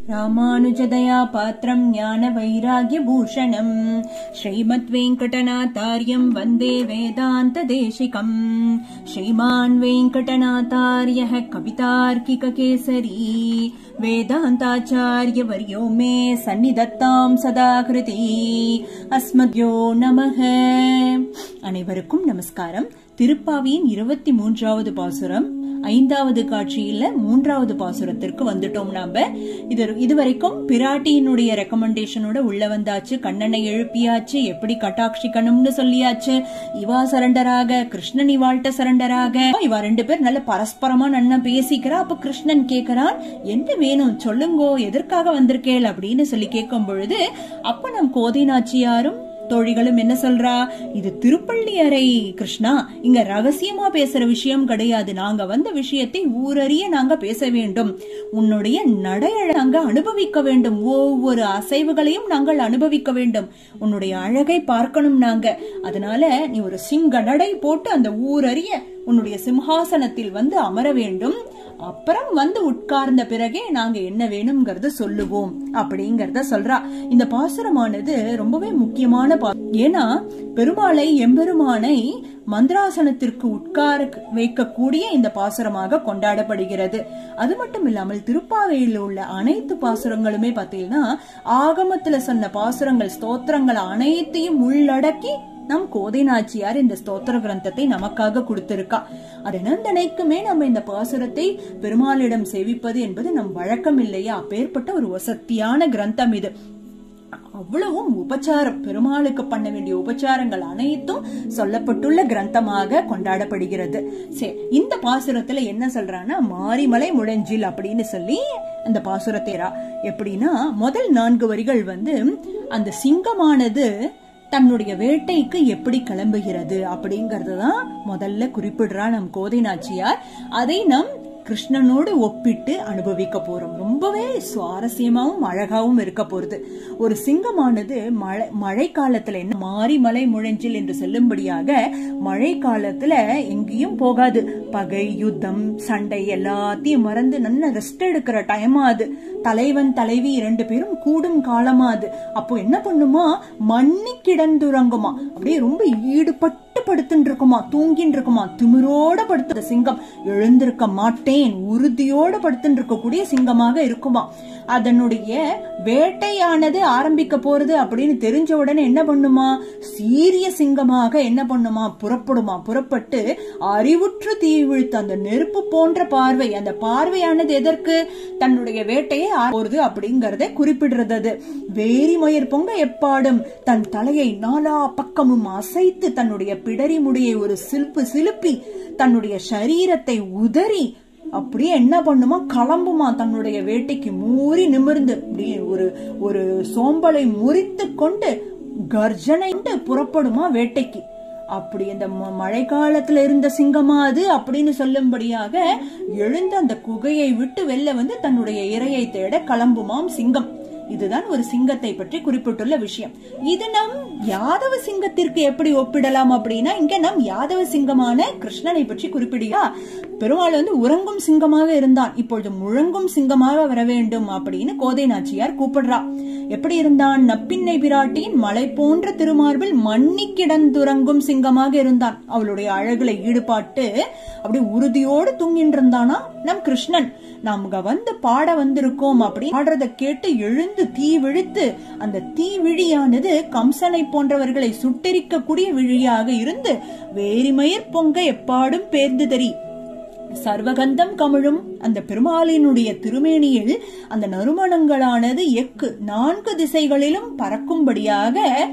ராமானுஜதயா பாத்திரம் ஞான வைராகிய பூஷணம் ஸ்ரீமத் வெங்கடநாதாரியம் வந்தே வேதாந்த தேசிகம் ஸ்ரீமான் வெங்கடநாதாரிய கவிதார்க்கிக கேசரி வேதாந்தாச்சாரிய வரியோ மே சந்நிதத்தாம் சதா கிருதி அஸ்மத்யோ நமக அனைவருக்கும் நமஸ்காரம் திருப்பாவியின் இருபத்தி மூன்றாவது பாசுரம் ஐந்தாவது காட்சியில மூன்றாவது பாசுரத்திற்கு வந்துட்டோம் நாம இது இதுவரைக்கும் பிராட்டியினுடைய ரெக்கமெண்டேஷனோட உள்ள வந்தாச்சு கண்ணனை எழுப்பியாச்சு எப்படி கட்டாட்சிக்கணும்னு சொல்லியாச்சு இவா சரண்டராக கிருஷ்ணன் இவாள்கிட்ட சரண்டராக இவா ரெண்டு பேர் நல்ல பரஸ்பரமா நன்னா பேசிக்கிறா அப்ப கிருஷ்ணன் கேக்குறான் என்ன வேணும் சொல்லுங்கோ எதற்காக வந்திருக்கேள் அப்படின்னு சொல்லி கேட்கும் பொழுது அப்ப நம் கோதை நாச்சியாரும் தோழிகளும் என்ன சொல்றா இது திருப்பள்ளி அறை கிருஷ்ணா இங்க ரகசியமா பேசுற விஷயம் கிடையாது நாங்க வந்த விஷயத்தை ஊரறிய நாங்க பேச வேண்டும் உன்னுடைய நடையழ நாங்க அனுபவிக்க வேண்டும் ஒவ்வொரு அசைவுகளையும் நாங்கள் அனுபவிக்க வேண்டும் உன்னுடைய அழகை பார்க்கணும் நாங்க அதனால நீ ஒரு சிங்க நடை போட்டு அந்த ஊரறிய உன்னுடைய சிம்ஹாசனத்தில் வந்து அமர வேண்டும் அப்புறம் வந்து உட்கார்ந்த பிறகே நாங்க என்ன வேணும்ங்கறத சொல்லுவோம் அப்படிங்கறத சொல்றா இந்த பாசுரமானது ரொம்பவே முக்கியமான ஏன்னா பெருமாளை எம்பெருமானை மந்திராசனத்திற்கு உட்கார வைக்கக்கூடிய இந்த பாசுரமாக கொண்டாடப்படுகிறது அது மட்டும் இல்லாமல் திருப்பாவையில் உள்ள அனைத்து பாசுரங்களுமே பாத்தீங்கன்னா ஆகமத்துல சொன்ன பாசுரங்கள் ஸ்தோத்திரங்கள் அனைத்தையும் உள்ளடக்கி நம் கோதை நாச்சியார் இந்த ஸ்தோத்திர கிரந்தத்தை நமக்காக கொடுத்திருக்கா அதனந்தனைக்குமே நம்ம இந்த பாசுரத்தை பெருமாளிடம் சேவிப்பது என்பது நம் வழக்கம் இல்லையா அப்பேற்பட்ட ஒரு வசத்தியான கிரந்தம் இது அவ்வளவும் உபச்சாரம் பெருமாளுக்கு பண்ண வேண்டிய உபச்சாரங்கள் அனைத்தும் சொல்லப்பட்டுள்ள கிரந்தமாக கொண்டாடப்படுகிறது சரி இந்த பாசுரத்துல என்ன சொல்றான்னா மாரிமலை முழஞ்சில் அப்படின்னு சொல்லி அந்த பாசுரத்தேரா எப்படின்னா முதல் நான்கு வரிகள் வந்து அந்த சிங்கமானது தன்னுடைய வேட்டைக்கு எப்படி கிளம்புகிறது அப்படிங்கறது தான் முதல்ல குறிப்பிடுறா நம் கோதை நாச்சியார் அதை நம் கிருஷ்ணனோடு ஒப்பிட்டு அனுபவிக்க போறோம் ரொம்பவே சுவாரஸ்யமாவும் அழகாவும் இருக்க போறது ஒரு சிங்கமானது மழை மழை காலத்துல என்ன மாறி மலை முழஞ்சில் என்று சொல்லும்படியாக மழை காலத்துல எங்கேயும் போகாது பகை யுத்தம் சண்டை எல்லாத்தையும் மறந்து நல்ல ரெஸ்ட் எடுக்கிற டைமா அது தலைவன் தலைவி இரண்டு பேரும் கூடும் காலமா அது அப்போ என்ன பண்ணுமா மண்ணி கிடந்துறங்குமா அப்படியே ரொம்ப ஈடுபட்டு படுத்துட்டு இருக்குமா தூங்கின்னு இருக்குமா திமிரோட படுத்த சிங்கம் எழுந்திருக்க மாட்டேன் உறுதியோட படுத்துட்டு இருக்கக்கூடிய சிங்கமாக இருக்குமா அதனுடைய வேட்டையானது ஆரம்பிக்க போறது அப்படின்னு தெரிஞ்ச உடனே என்ன பண்ணுமா சீரிய சிங்கமாக என்ன பண்ணுமா புறப்படுமா புறப்பட்டு அறிவுற்று தீ விழுத்து அந்த நெருப்பு போன்ற பார்வை அந்த பார்வையானது எதற்கு தன்னுடைய வேட்டையை போறது அப்படிங்கறத குறிப்பிடுறது அது வேரி மயிர் பொங்க எப்பாடும் தன் தலையை நாலா பக்கமும் அசைத்து தன்னுடைய பிடரி முடியை ஒரு சிலுப்பு சிலுப்பி தன்னுடைய சரீரத்தை உதறி அப்படியே என்ன பண்ணுமா கிளம்புமா தன்னுடைய வேட்டைக்கு மூறி நிமிர்ந்து அப்படியே ஒரு ஒரு சோம்பலை முறித்து கொண்டு கர்ஜனை புறப்படுமா வேட்டைக்கு அப்படி இந்த மழை காலத்துல இருந்த சிங்கமா அது அப்படின்னு சொல்லும்படியாக எழுந்த அந்த குகையை விட்டு வெளில வந்து தன்னுடைய இரையை தேட கிளம்புமாம் சிங்கம் இதுதான் ஒரு சிங்கத்தை பற்றி குறிப்பிட்டுள்ள விஷயம் இது நம் யாதவ சிங்கத்திற்கு எப்படி ஒப்பிடலாம் அப்படின்னா இங்க நம் யாதவ சிங்கமான கிருஷ்ணனை பற்றி குறிப்பிடுகிறா பெருமாள் வந்து உறங்கும் சிங்கமாக இருந்தான் இப்பொழுது முழங்கும் சிங்கமாக வர வேண்டும் அப்படின்னு கோதை நாச்சியார் கூப்பிடுறா எப்படி இருந்தான் நப்பின்னை பிராட்டியின் மலை போன்ற திருமார்பில் மண்ணி கிடந்துறங்கும் சிங்கமாக இருந்தான் அவளுடைய அழகுல ஈடுபாட்டு அப்படி உறுதியோடு தூங்கிட்டு இருந்தானா நம் கிருஷ்ணன் நாம வந்து பாட வந்திருக்கோம் அப்படி பாடுறத கேட்டு எழுந்து தீ விழித்து அந்த தீ விழியானது கம்சனை போன்றவர்களை சுட்டெரிக்க கூடிய விழியாக இருந்து வேரிமயிர் பொங்க எப்பாடும் பேர்ந்து தறி சர்வகந்தம் கமிழும் அந்த பெருமாளினுடைய திருமேனியில் அந்த நறுமணங்களானது எக்கு நான்கு திசைகளிலும் பறக்கும்படியாக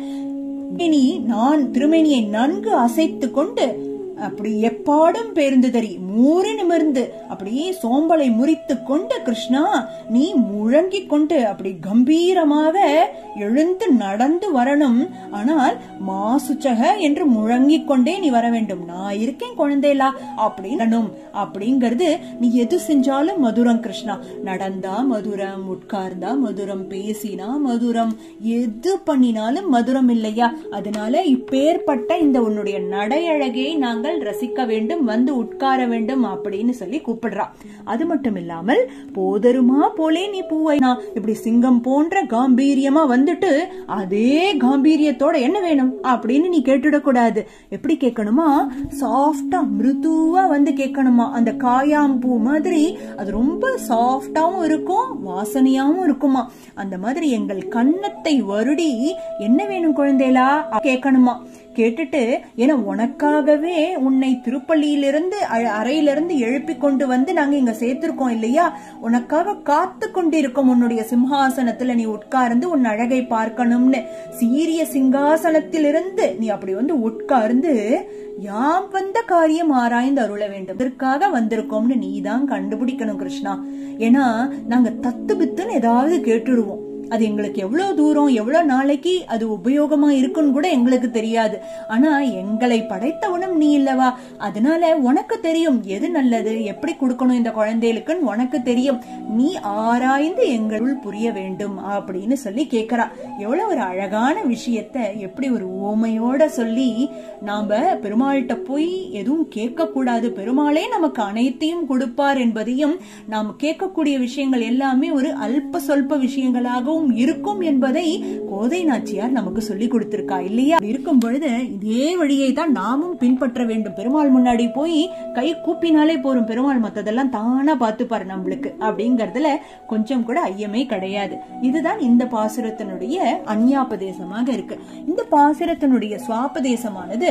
நான் திருமேனியை நன்கு அசைத்து கொண்டு அப்படி எப்பாடும் பேருந்து தறி மூறி நிமிர்ந்து அப்படியே சோம்பலை முறித்து கொண்டு கிருஷ்ணா நீ முழங்கிக் கொண்டு அப்படி கம்பீரமாக எழுந்து நடந்து வரணும் ஆனால் மாசுச்சக என்று முழங்கிக் கொண்டே நீ வர வேண்டும் நான் இருக்கேன் குழந்தைலா அப்படின்னும் அப்படிங்கறது நீ எது செஞ்சாலும் மதுரம் கிருஷ்ணா நடந்தா மதுரம் உட்கார்ந்தா மதுரம் பேசினா மதுரம் எது பண்ணினாலும் மதுரம் இல்லையா அதனால இப்பேற்பட்ட இந்த உன்னுடைய நடையழகை நாங்க வாருங்கள் ரசிக்க வேண்டும் வந்து உட்கார வேண்டும் அப்படின்னு சொல்லி கூப்பிடுறா அது மட்டும் இல்லாமல் போதருமா போலே நீ பூவை நான் இப்படி சிங்கம் போன்ற காம்பீரியமா வந்துட்டு அதே காம்பீரியத்தோட என்ன வேணும் அப்படின்னு நீ கேட்டுடக்கூடாது எப்படி கேட்கணுமா சாஃப்டா மிருதுவா வந்து கேட்கணுமா அந்த காயாம்பூ மாதிரி அது ரொம்ப சாஃப்டாவும் இருக்கும் வாசனையாவும் இருக்குமா அந்த மாதிரி எங்கள் கன்னத்தை வருடி என்ன வேணும் குழந்தைகளா கேட்கணுமா கேட்டுட்டு ஏன்னா உனக்காகவே உன்னை திருப்பள்ளியிலிருந்து அ- அறையிலிருந்து எழுப்பி கொண்டு வந்து நாங்க இங்க சேர்த்திருக்கோம் இல்லையா உனக்காக காத்து கொண்டிருக்கோம் உன்னுடைய சிம்ஹாசனத்துல நீ உட்கார்ந்து உன் அழகை பார்க்கணும்னு சீரிய சிங்காசனத்திலிருந்து நீ அப்படி வந்து உட்கார்ந்து யாம் வந்த காரியம் ஆராய்ந்து அருள வேண்டும் இதற்காக வந்திருக்கோம்னு நீதான் கண்டுபிடிக்கணும் கிருஷ்ணா ஏன்னா நாங்க தத்து பித்துன்னு ஏதாவது கேட்டுடுவோம் அது எங்களுக்கு எவ்வளவு தூரம் எவ்வளவு நாளைக்கு அது உபயோகமா இருக்குன்னு கூட எங்களுக்கு தெரியாது ஆனா எங்களை படைத்தவனும் நீ இல்லவா அதனால உனக்கு தெரியும் எது நல்லது எப்படி கொடுக்கணும் இந்த குழந்தைகளுக்குன்னு உனக்கு தெரியும் நீ ஆராய்ந்து எங்களுள் புரிய வேண்டும் அப்படின்னு சொல்லி கேக்குறா எவ்வளவு ஒரு அழகான விஷயத்த எப்படி ஒரு ஓமையோட சொல்லி நாம பெருமாள்கிட்ட போய் எதுவும் கேட்க கூடாது பெருமாளே நமக்கு அனைத்தையும் கொடுப்பார் என்பதையும் நாம் கேட்கக்கூடிய விஷயங்கள் எல்லாமே ஒரு அல்ப சொல்ப விஷயங்களாகவும் இருக்கும் என்பதை கோதை நாச்சியார் நமக்கு சொல்லி கொடுத்திருக்கா இல்லையா அப்படி இருக்கும் பொழுது இதே வழியை தான் நாமும் பின்பற்ற வேண்டும் பெருமாள் முன்னாடி போய் கை கூப்பினாலே போரும் பெருமாள் மத்ததெல்லாம் தானா பார்த்துப்பாரு நம்மளுக்கு அப்படிங்கறதுல கொஞ்சம் கூட ஐயமே கிடையாது இதுதான் இந்த பாசுரத்தினுடைய அந்யாபதேசமாக இருக்கு இந்த பாசுரத்தினுடைய சுவாபதேசமானது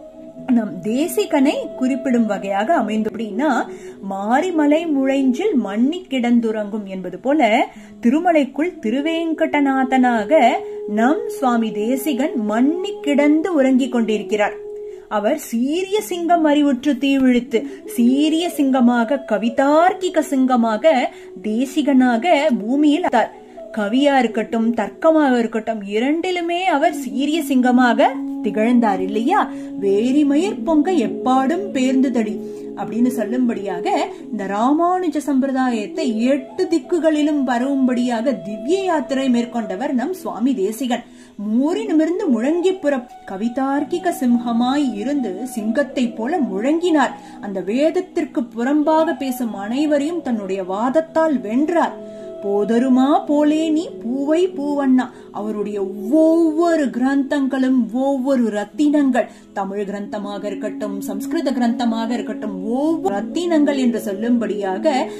நம் தேசிகனை குறிப்பிடும் வகையாக அமைந்து அப்படின்னா மாரிமலை முழைஞ்சில் மண்ணி கிடந்துறங்கும் என்பது போல திருமலைக்குள் திருவேங்கடநாதனாக நம் சுவாமி தேசிகன் மண்ணி கிடந்து உறங்கிக் கொண்டிருக்கிறார் அவர் சீரிய சிங்கம் அறிவுற்று தீவிழித்து சீரிய சிங்கமாக கவிதார்க்கிக சிங்கமாக தேசிகனாக பூமியில் அத்தார் கவியா இருக்கட்டும் தர்க்கமாக இருக்கட்டும் இரண்டிலுமே அவர் சீரிய சிங்கமாக திகழ்ந்தார் இல்லையா வேரிமயிர் பொங்க எப்பாடும் பேர்ந்துதடி அப்படின்னு சொல்லும்படியாக இந்த ராமானுஜ சம்பிரதாயத்தை எட்டு திக்குகளிலும் பரவும்படியாக திவ்ய யாத்திரை மேற்கொண்டவர் நம் சுவாமி தேசிகன் மூறி நிமிர்ந்து முழங்கி புறம் கவிதார்க்கிக சிம்ஹமாய் இருந்து சிங்கத்தை போல முழங்கினார் அந்த வேதத்திற்கு புறம்பாக பேசும் அனைவரையும் தன்னுடைய வாதத்தால் வென்றார் போதருமா போலே நீ பூவை பூவண்ணா அவருடைய ஒவ்வொரு கிரந்தங்களும் ஒவ்வொரு ரத்தினங்கள் தமிழ் கிரந்தமாக இருக்கட்டும் சம்ஸ்கிருத கிரந்தமாக இருக்கட்டும் ஒவ்வொரு ரத்தினங்கள் என்று சொல்லும்படியாக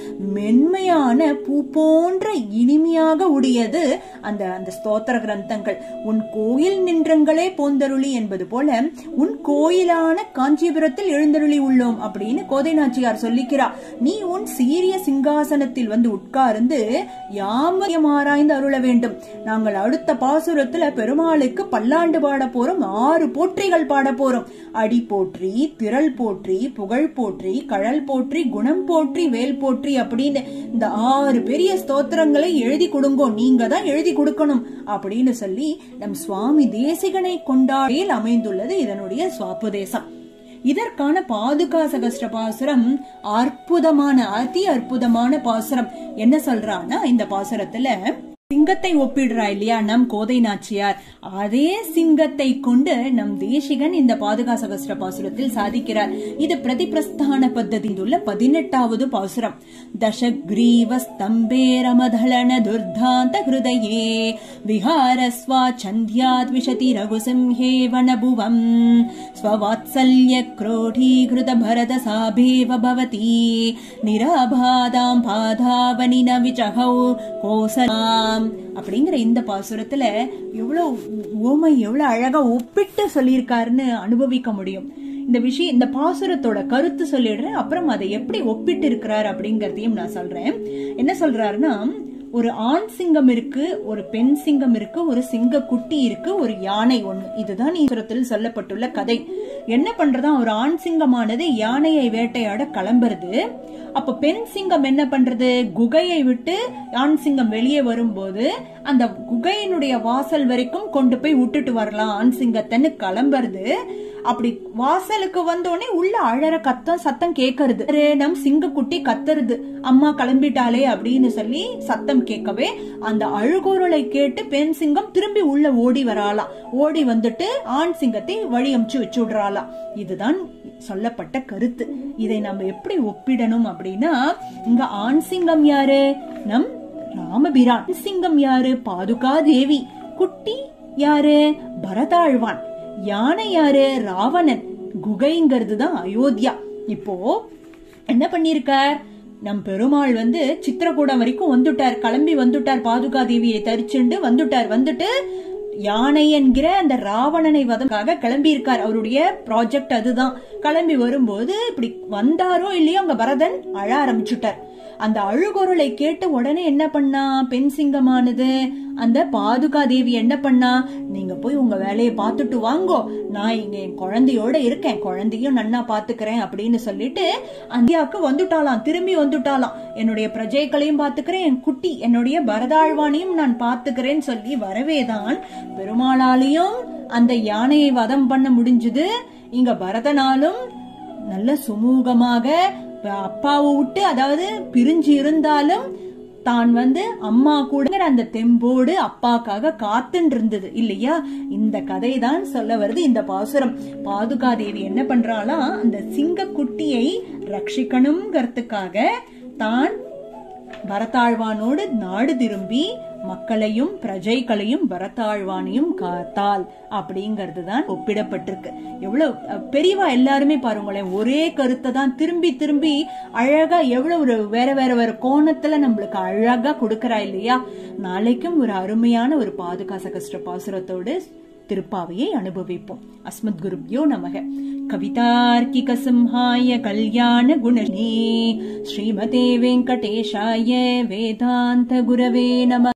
மென்மையான பூ போன்ற இனிமையாக உடையது அந்த அந்த ஸ்தோத்திர கிரந்தங்கள் உன் கோயில் நின்றங்களே போந்தருளி என்பது போல உன் கோயிலான காஞ்சிபுரத்தில் எழுந்தருளி உள்ளோம் அப்படின்னு கோதை நாச்சியார் சொல்லிக்கிறார் நீ உன் சீரிய சிங்காசனத்தில் வந்து உட்கார்ந்து யாம்பரியம் ஆராய்ந்து அருள வேண்டும் நாங்கள் அடுத்த பாசுரத்துல பெருமாளுக்கு பல்லாண்டு பாட போறோம் ஆறு போற்றிகள் பாட போறோம் அடி போற்றி திரள் போற்றி புகழ் போற்றி கழல் போற்றி குணம் போற்றி வேல் போற்றி அப்படின்னு இந்த ஆறு பெரிய ஸ்தோத்திரங்களை எழுதி கொடுங்கோ நீங்க தான் எழுதி கொடுக்கணும் அப்படின்னு சொல்லி நம் சுவாமி தேசிகனை கொண்டாடியில் அமைந்துள்ளது இதனுடைய சுவாபதேசம் இதற்கான பாதுகா சகஸ்ர பாசுரம் அற்புதமான அதி அற்புதமான பாசுரம் என்ன சொல்றான்னா இந்த பாசுரத்துல சிங்கத்தை ஒப்பிடுறா இல்லையா நம் கோதை நாச்சியார் அதே சிங்கத்தை கொண்டு நம் தேசிகன் இந்த பாதுகா சகஸ்ர பாசுரத்தில் சாதிக்கிறார் இது பிரதிபிரஸ்தான பத்ததியில் உள்ள பதினெட்டாவது பாசுரம் தசக்ரீவ ஸ்தம்பே ரமதளன துர்தாந்த ஹிருதயே விஹாரஸ்வா சந்தியாத் விஷதி ரகுசிம்ஹே வனபுவம் ஸ்வவாத்சல்ய क्रोढीकृत भरत साभेव भवति நிராபாதாம் பாதாவனி நவிச்சகௌ கோசலாம் அப்படிங்கிற இந்த பாசுரத்துல எவ்வளவு ஓமை எவ்வளவு அழகா ஒப்பிட்டு சொல்லியிருக்காருன்னு அனுபவிக்க முடியும் இந்த விஷயம் இந்த பாசுரத்தோட கருத்து சொல்லிடுறேன் அப்புறம் அதை எப்படி ஒப்பிட்டு இருக்கிறார் அப்படிங்கறதையும் நான் சொல்றேன் என்ன சொல்றாருன்னா ஒரு ஆண் சிங்கம் இருக்கு ஒரு பெண் சிங்கம் இருக்கு ஒரு சிங்க குட்டி இருக்கு ஒரு யானை ஒண்ணு இதுதான் ஈஸ்வரத்தில் சொல்லப்பட்டுள்ள கதை என்ன பண்றதா ஒரு ஆண் சிங்கமானது யானையை வேட்டையாட கிளம்புறது அப்ப பெண் சிங்கம் என்ன பண்றது குகையை விட்டு ஆண் சிங்கம் வெளியே வரும்போது அந்த குகையினுடைய வாசல் வரைக்கும் கொண்டு போய் விட்டுட்டு வரலாம் ஆண் சிங்கத்தைன்னு கிளம்புறது அப்படி வாசலுக்கு வந்தோடனே உள்ள அழற கத்தம் சத்தம் கேக்குறது அரே, நம் சிங்கக்குட்டி கத்துறது அம்மா கிளம்பிட்டாளே அப்படின்னு சொல்லி சத்தம் கேட்கவே அந்த அழுகுரலை கேட்டு பெண் சிங்கம் திரும்பி உள்ள ஓடி வராளாம் ஓடி வந்துட்டு ஆண் சிங்கத்தை வழி அமுச்சு வச்சு விடுறாளாம் இதுதான் சொல்லப்பட்ட கருத்து இதை நம்ம எப்படி ஒப்பிடணும் அப்படின்னா இங்க ஆண் சிங்கம் யாரு நம் ராமபிரான் பெண் சிங்கம் யாரு பாதுகா தேவி குட்டி யாரு பரதாழ்வான் யானை யாரு ராவணன் குகைங்கிறது தான் அயோத்தியா இப்போ என்ன பண்ணிருக்கார் நம் பெருமாள் வந்து சித்திரக்கூடம் வரைக்கும் வந்துட்டார் கிளம்பி வந்துட்டார் பாதுகா தேவியை தரிச்சுண்டு வந்துட்டார் வந்துட்டு யானை என்கிற அந்த ராவணனை வதற்காக கிளம்பி இருக்கார் அவருடைய ப்ராஜெக்ட் அதுதான் கிளம்பி வரும்போது இப்படி வந்தாரோ இல்லையோ அங்க பரதன் அழ ஆரம்பிச்சுட்டார் அந்த அழுகுரலை கேட்டு உடனே என்ன பண்ணா பெண் சிங்கமானது அந்த பாதுகா தேவி என்ன பண்ணா நீங்க போய் உங்க வேலையை பார்த்துட்டு வாங்கோ நான் இங்க என் குழந்தையோட இருக்கேன் குழந்தையும் நன்னா பாத்துக்கிறேன் அப்படின்னு சொல்லிட்டு அந்தியாவுக்கு வந்துட்டாளாம் திரும்பி வந்துட்டாளாம் என்னுடைய பிரஜைகளையும் பாத்துக்கிறேன் என் குட்டி என்னுடைய பரதாழ்வானையும் நான் பாத்துக்கிறேன்னு சொல்லி வரவேதான் பெருமாளாலையும் அந்த யானையை வதம் பண்ண முடிஞ்சது இங்க பரதனாலும் நல்ல சுமூகமாக அப்பாவை விட்டு அதாவது பிரிஞ்சு இருந்தாலும் தான் வந்து அம்மா கூட அந்த தெம்போடு அப்பாக்காக காத்துன்னு இருந்தது இல்லையா இந்த கதை தான் சொல்ல வருது இந்த பாசுரம் பாதுகாதேவி என்ன பண்றாளாம் அந்த சிங்க குட்டியை ரட்சிக்கணுங்கிறதுக்காக தான் பரதாழ்வானோடு நாடு திரும்பி மக்களையும் பிரஜைகளையும் பரதாழ்வானையும் காத்தாள் அப்படிங்கிறது தான் ஒப்பிடப்பட்டிருக்கு எவ்வளவு அஹ், பெரியவா எல்லாருமே பாருங்களேன் ஒரே கருத்தை தான் திரும்பி திரும்பி அழகா எவ்வளவு ஒரு வேற வேற வேற கோணத்துல நம்மளுக்கு அழகா கொடுக்கறா இல்லையா நாளைக்கும் ஒரு அருமையான ஒரு பாதுகா சகஸ்ட பாசுரத்தோடு திருப்பாவையை அனுபவிப்போம் அஸ்மத் குருப்யோ நமக கவிதார்க்கிக சிம்ஹாய கல்யாண குணனே ஸ்ரீமதே வெங்கடேஷாய வேதாந்த குரவே நம